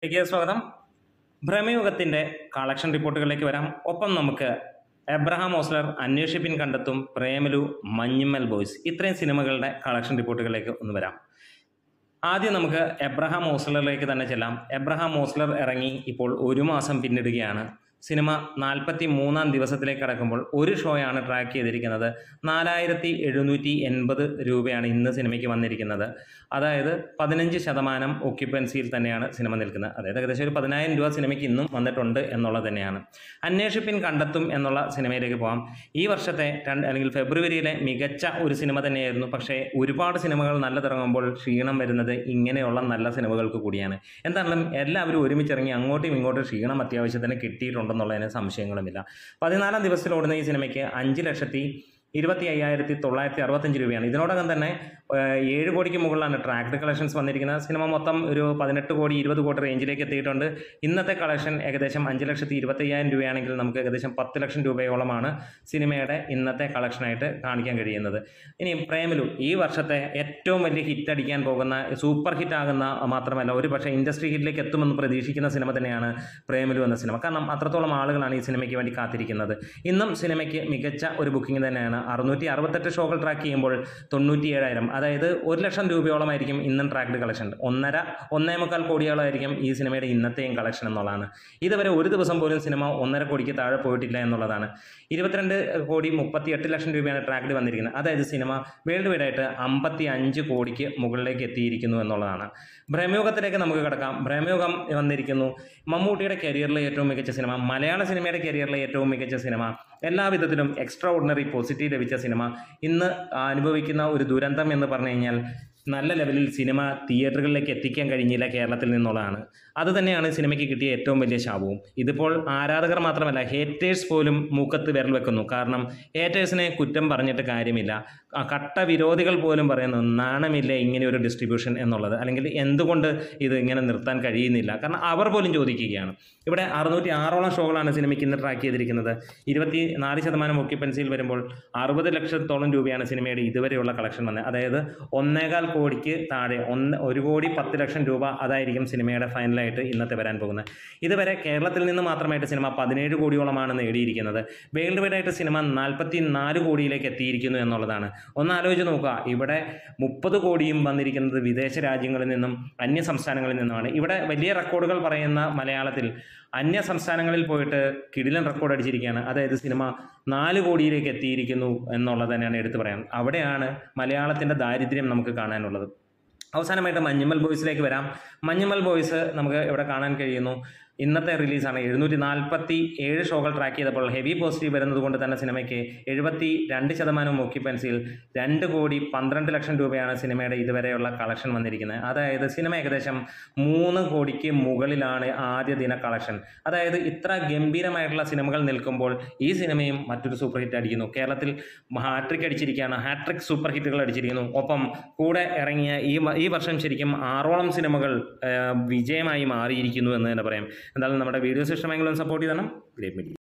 ലേക്ക് സ്വാഗതം ഭ്രമയുഗത്തിന്റെ കളക്ഷൻ റിപ്പോർട്ടുകളിലേക്ക് വരാം ഒപ്പം നമുക്ക് എബ്രഹാം ഓസ്ലർ അന്വേഷിപ്പിൻ കണ്ടെത്തും പ്രേമലു മഞ്ഞുമ്മൽ ബോയ്സ് ഇത്രയും സിനിമകളുടെ കളക്ഷൻ റിപ്പോർട്ടുകളിലേക്ക് ഒന്ന് വരാം ആദ്യം നമുക്ക് എബ്രഹാം ഓസ്ലറിലേക്ക് തന്നെ ചെല്ലാം എബ്രഹാം ഓസ്ലർ ഇറങ്ങി ഇപ്പോൾ ഒരു മാസം പിന്നിടുകയാണ് സിനിമ നാൽപ്പത്തി മൂന്നാം ദിവസത്തിലേക്ക് കടക്കുമ്പോൾ ഒരു ഷോയാണ് ട്രാക്ക് ചെയ്തിരിക്കുന്നത് നാലായിരത്തി എഴുന്നൂറ്റി എൺപത് രൂപയാണ് ഇന്ന് സിനിമയ്ക്ക് വന്നിരിക്കുന്നത് അതായത് പതിനഞ്ച് ശതമാനം ഒക്യുപ്പൻസിയിൽ തന്നെയാണ് സിനിമ നിൽക്കുന്നത് അതായത് ഏകദേശം ഒരു പതിനായിരം രൂപ സിനിമയ്ക്ക് ഇന്നും വന്നിട്ടുണ്ട് എന്നുള്ളത് തന്നെയാണ് അന്വേഷിപ്പിൻ കണ്ടെത്തും എന്നുള്ള സിനിമയിലേക്ക് പോകാം ഈ വർഷത്തെ രണ്ട് അല്ലെങ്കിൽ ഫെബ്രുവരിയിലെ മികച്ച ഒരു സിനിമ തന്നെയായിരുന്നു പക്ഷേ ഒരുപാട് സിനിമകൾ നല്ലതിറങ്ങുമ്പോൾ ക്ഷീണം വരുന്നത് ഇങ്ങനെയുള്ള നല്ല സിനിമകൾക്ക് കൂടിയാണ് എന്താണെങ്കിലും എല്ലാവരും ഒരുമിച്ചിറങ്ങി അങ്ങോട്ടും ഇങ്ങോട്ടും ക്ഷീണം അത്യാവശ്യത്തിന് കിട്ടിയിട്ടുണ്ടെന്നുള്ളതിന് സംശയങ്ങളുമില്ല പതിനാലാം ദിവസത്തിൽ ഓടുന്ന ഈ സിനിമയ്ക്ക് അഞ്ച് ലക്ഷത്തി ഇരുപത്തി അയ്യായിരത്തി തൊള്ളായിരത്തി അറുപത്തഞ്ച് രൂപയാണ് ഇതിനോടകം തന്നെ ഏഹ്, ഏഴ് കോടിക്ക് മുകളിലാണ് ട്രാക്ട് കളക്ഷൻസ് വന്നിരിക്കുന്നത് സിനിമ മൊത്തം ഒരു പതിനെട്ട് കോടി ഇരുപത് കോടി റേഞ്ചിലേക്ക് എത്തിയിട്ടുണ്ട് ഇന്നത്തെ കളക്ഷൻ ഏകദേശം അഞ്ച് ലക്ഷത്തി ഇരുപത്തി അയ്യായിരം രൂപയാണെങ്കിൽ നമുക്ക് ഏകദേശം പത്ത് ലക്ഷം രൂപയോളമാണ് സിനിമയുടെ ഇന്നത്തെ കളക്ഷനായിട്ട് കാണിക്കാൻ കഴിയുന്നത് ഇനി പ്രേമലു ഈ വർഷത്തെ ഏറ്റവും വലിയ ഹിറ്റ് അടിക്കാൻ പോകുന്ന സൂപ്പർ ഹിറ്റ് ആകുന്ന മാത്രമല്ല ഒരു പക്ഷേ ഇൻഡസ്ട്രി ഹിറ്റിലേക്ക് എത്തുമെന്ന് പ്രതീക്ഷിക്കുന്ന സിനിമ തന്നെയാണ് പ്രേമലു എന്ന സിനിമ കാരണം അത്രത്തോളം ആളുകളാണ് ഈ സിനിമയ്ക്ക് വേണ്ടി കാത്തിരിക്കുന്നത് ഇന്നും സിനിമയ്ക്ക് മികച്ച ഒരു ബുക്കിംഗ് തന്നെയാണ് അറുന്നൂറ്റി അറുപത്തെട്ട് ഷോകൾ ട്രാക്ക് ചെയ്യുമ്പോൾ തൊണ്ണൂറ്റി ഏഴായിരം അതായത് ഒരു ലക്ഷം രൂപയോളമായിരിക്കും ഇന്നും ട്രാക്ഡ് കളക്ഷൻ ഒന്നര ഒന്നേ മുക്കാൽ കോടിയോളമായിരിക്കും ഈ സിനിമയുടെ ഇന്നത്തെയും കളക്ഷൻ എന്നുള്ളതാണ് ഇതുവരെ ഒരു ദിവസം പോലും സിനിമ ഒന്നര കോടിക്ക് താഴെ പോയിട്ടില്ല എന്നുള്ളതാണ് ഇരുപത്തിരണ്ട് കോടി മുപ്പത്തി എട്ട് ലക്ഷം രൂപയാണ് ട്രാക്ഡ് വന്നിരിക്കുന്നത് അതായത് സിനിമ വേൾഡ് വൈഡ് ആയിട്ട് അമ്പത്തി അഞ്ച് കോടിക്ക് മുകളിലേക്ക് എത്തിയിരിക്കുന്നു എന്നുള്ളതാണ് ഭ്രമയുഗത്തിലേക്ക് നമുക്ക് കിടക്കാം ഭ്രമയുഗം വന്നിരിക്കുന്നു മമ്മൂട്ടിയുടെ കരിയറിലെ ഏറ്റവും മികച്ച സിനിമ മലയാള സിനിമയുടെ കരിയറിലെ ഏറ്റവും മികച്ച സിനിമ എല്ലാവിധത്തിലും എക്സ്ട്രാ ഓർഡിനറി പോസിറ്റീവ് ലഭിച്ച സിനിമ ഇന്ന് അനുഭവിക്കുന്ന ഒരു ദുരന്തം എന്ന് പറഞ്ഞു കഴിഞ്ഞാൽ നല്ല ലെവലിൽ സിനിമ തിയേറ്ററുകളിലേക്ക് എത്തിക്കാൻ കഴിഞ്ഞില്ല കേരളത്തിൽ നിന്നുള്ളതാണ് അത് തന്നെയാണ് സിനിമയ്ക്ക് കിട്ടിയ ഏറ്റവും വലിയ ശാപവും ഇതിപ്പോൾ ആരാധകർ മാത്രമല്ല ഹേറ്റേഴ്സ് പോലും മൂക്കത്ത് വിരൽ വെക്കുന്നു കാരണം ഹേറ്റേഴ്സിനെ കുറ്റം പറഞ്ഞിട്ട് കാര്യമില്ല ആ കട്ട വിരോധികൾ പോലും പറയുന്നു നാണമില്ല ഇങ്ങനെ ഒരു ഡിസ്ട്രിബ്യൂഷൻ എന്നുള്ളത് അല്ലെങ്കിൽ എന്തുകൊണ്ട് ഇത് ഇങ്ങനെ നിർത്താൻ കഴിയുന്നില്ല കാരണം അവർ പോലും ചോദിക്കുകയാണ് ഇവിടെ അറുന്നൂറ്റി ആറോളം ഷോകളാണ് സിനിമയ്ക്ക് ഇന്ന് ട്രാക്ക് ചെയ്തിരിക്കുന്നത് ഇരുപത്തി നാല് ശതമാനം ഒക്യുപ്പൻസിയിൽ വരുമ്പോൾ അറുപത് ലക്ഷത്തോളം രൂപയാണ് സിനിമയുടെ ഇതുവരെയുള്ള കളക്ഷൻ വന്നത് അതായത് ഒന്നേകാൽ കോടിക്ക് താഴെ ഒന്ന് ഒരു കോടി പത്ത് ലക്ഷം രൂപ അതായിരിക്കും സിനിമയുടെ ഫൈനലായിട്ട് ഇന്നത്തെ വരാൻ പോകുന്നത് ഇതുവരെ കേരളത്തിൽ നിന്ന് മാത്രമായിട്ട് സിനിമ പതിനേഴ് കോടിയോളമാണ് നേടിയിരിക്കുന്നത് വേൾഡ് വൈഡ് ആയിട്ട് സിനിമ നാൽപ്പത്തി നാല് കോടിയിലേക്ക് എത്തിയിരിക്കുന്നു എന്നുള്ളതാണ് ഒന്ന് ആലോചിച്ച് നോക്കുക ഇവിടെ മുപ്പത് കോടിയും വന്നിരിക്കുന്നത് വിദേശ രാജ്യങ്ങളിൽ നിന്നും അന്യ സംസ്ഥാനങ്ങളിൽ നിന്നുമാണ് ഇവിടെ വലിയ റെക്കോർഡുകൾ പറയുന്ന മലയാളത്തിൽ അന്യ സംസ്ഥാനങ്ങളിൽ പോയിട്ട് കിടിലൻ റെക്കോർഡ് അടിച്ചിരിക്കുകയാണ് അതായത് സിനിമ നാല് കോടിയിലേക്ക് എത്തിയിരിക്കുന്നു എന്നുള്ളത് തന്നെയാണ് എടുത്തു പറയാൻ അവിടെയാണ് മലയാളത്തിൻ്റെ ദാരിദ്ര്യം നമുക്ക് കാണാനുള്ളത് അവസാനമായിട്ട് മഞ്ഞുമൽ ബോയ്സിലേക്ക് വരാം മഞ്ഞുമൽ ബോയ്സ് നമുക്ക് ഇവിടെ കാണാൻ കഴിയുന്നു ഇന്നത്തെ റിലീസാണ് എഴുന്നൂറ്റി നാൽപ്പത്തി ഏഴ് ഷോകൾ ട്രാക്ക് ചെയ്തപ്പോൾ ഹെവി പോസിറ്റീവ് വരുന്നത് കൊണ്ട് തന്നെ സിനിമയ്ക്ക് എഴുപത്തി രണ്ട് ശതമാനം ഒക്യുപ്പൻസിയിൽ രണ്ട് കോടി പന്ത്രണ്ട് ലക്ഷം രൂപയാണ് സിനിമയുടെ ഇതുവരെയുള്ള കളക്ഷൻ വന്നിരിക്കുന്നത് അതായത് സിനിമ ഏകദേശം മൂന്ന് കോടിക്ക് മുകളിലാണ് ആദ്യ ദിന കളക്ഷൻ അതായത് ഇത്ര ഗംഭീരമായിട്ടുള്ള സിനിമകൾ നിൽക്കുമ്പോൾ ഈ സിനിമയും മറ്റൊരു സൂപ്പർ ഹിറ്റ് അടിക്കുന്നു കേരളത്തിൽ ഹാട്രിക് അടിച്ചിരിക്കുകയാണ് ഹാട്രിക് സൂപ്പർ ഹിറ്റുകൾ അടിച്ചിരിക്കുന്നു ഒപ്പം കൂടെ ഇറങ്ങിയ ഈ വ- ഈ വർഷം ശരിക്കും ആറോളം സിനിമകൾ ആ, വിജയമായി മാറിയിരിക്കുന്നു എന്ന് തന്നെ പറയാം എന്തായാലും നമ്മുടെ വീഡിയോസ് ഇഷ്ടമെങ്കിലും സപ്പോർട്ട് ചെയ്യണം ഗ്രേറ്റ് മീഡിയ